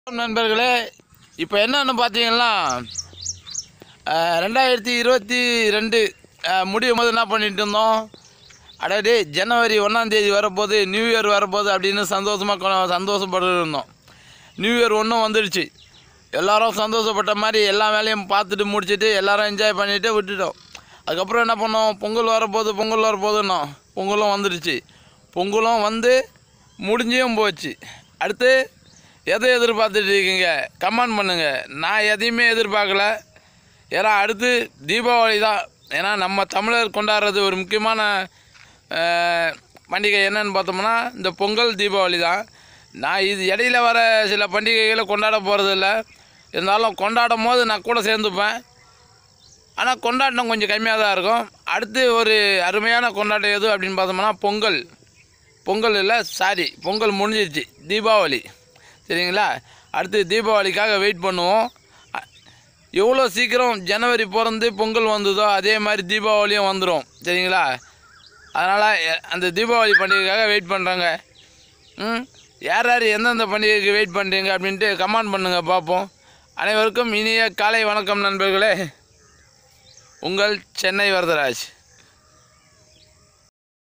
நண்பர்களே இப்போ என்னன்னு பார்த்தீங்கன்னா அஹ், ரெண்டாயிரத்தி இருபத்தி ரெண்டு அஹ், முடியும் போது என்ன பண்ணிட்டு இருந்தோம் அடடே ஜனவரி ஒன்றாந்தேதி வரப்போகுது நியூ இயர் வரப்போகுது அப்படின்னு சந்தோஷமாக சந்தோஷப்பட்டு இருந்தோம் நியூ இயர் ஒன்றும் வந்துடுச்சு எல்லாரும் சந்தோஷப்பட்ட மாதிரி எல்லா வேலையும் பார்த்துட்டு முடிச்சுட்டு எல்லாரும் என்ஜாய் பண்ணிட்டு விட்டுட்டோம் அதுக்கப்புறம் என்ன பண்ணோம் பொங்கல் வரப்போகுது பொங்கல் வரப்போகுதுன்னோம் பொங்கலும் வந்துடுச்சு பொங்கலும் வந்து முடிஞ்சும் போச்சு அடுத்து எதை எதிர்பார்த்துட்டு இருக்கீங்க கமெண்ட் பண்ணுங்கள் நான் எதையுமே எதிர்பார்க்கல ஏன்னா அடுத்து தீபாவளி தான் ஏன்னா நம்ம தமிழர் கொண்டாடுறது ஒரு முக்கியமான அஹ், பண்டிகை என்னன்னு பார்த்தோம்னா இந்த பொங்கல் தீபாவளி தான் நான் இது இடையில வர சில பண்டிகைகளை கொண்டாட போகிறதில்ல இருந்தாலும் கொண்டாடும் போது நான் கூட சேர்ந்துப்பேன் ஆனால் கொண்டாட்டம் கொஞ்சம் கம்மியாக தான் இருக்கும் அடுத்து ஒரு அருமையான கொண்டாட்டம் எது அப்படின்னு பார்த்தோம்னா பொங்கல் பொங்கல் இல்லை சாரி பொங்கல் முடிஞ்சிருச்சு தீபாவளி சரிங்களா அடுத்து தீபாவளிக்காக வெயிட் பண்ணுவோம் அ- எவ்வளோ சீக்கிரம் ஜனவரி பிறந்து பொங்கல் வந்ததோ அதே மாதிரி தீபாவளியும் வந்துடும் சரிங்களா அதனால் அந்த தீபாவளி பண்டிகைக்காக வெயிட் பண்ணுறாங்க ம் யார் யார் எந்தெந்த பண்டிகைக்கு வெயிட் பண்ணுறீங்க அப்படின்ட்டு கமெண்ட் பண்ணுங்கள் பார்ப்போம் அனைவருக்கும் இனிய காலை வணக்கம் நண்பர்களே உங்கள் சென்னை வரதராஜ்